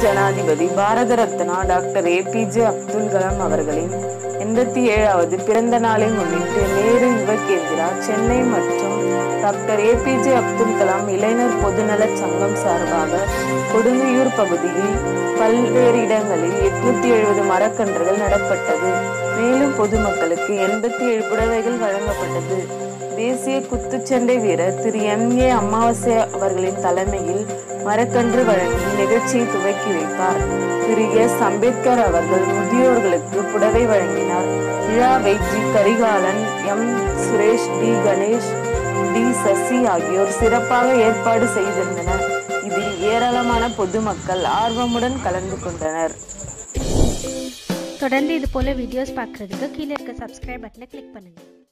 ஜனாதிபதி Bharat Ratna doctor APJ Abdul Kalam அவர்களின் எண்பத்தி ஏழாவது பிறந்த நாளை முன்னிட்டு நேரு யுவ கேந்திரா சென்னை மற்றும் டாக்டர் ஏபிஜே அப்துல் கலாம் இளைஞர் பொதுநலச் சங்கம் சார்பாக கொடுங்கையூர் பகுதியில் பல்வேறு இடங்களில் எட்நூத்தி எழுபது மரக்கன்றுகள் நடப்பட்டது மேலும் பொதுமக்களுக்கு எண்பத்தி ஏழு புடவைகள் வழங்கப்பட்டது தேசிய குத்துச்சண்டை வீரர் திரு எம் ஏ அமாவாசை அவர்களின் தலைமையில் மரக்கன்று வழங்கி நிகழ்ச்சியை துவக்கி வைத்தார் திரு எஸ் அம்பேத்கர் அவர்கள் முதியோர்களுக்கு புடவை வழங்கினார் விழாவை G Karikalan M Suresh T Ganesh T Sasi ஆகியோர் சிறப்பாக ஏற்பாடு செய்திருந்தனர் இதில் ஏராளமான பொதுமக்கள் ஆர்வமுடன் கலந்து கொண்டனர் தொடர்ந்து இது போல வீடியோஸ் பார்க்குறதுக்கு கீழே இருக்க சப்ஸ்கிரைப் பட்டனை கிளிக் பண்ணுங்கள்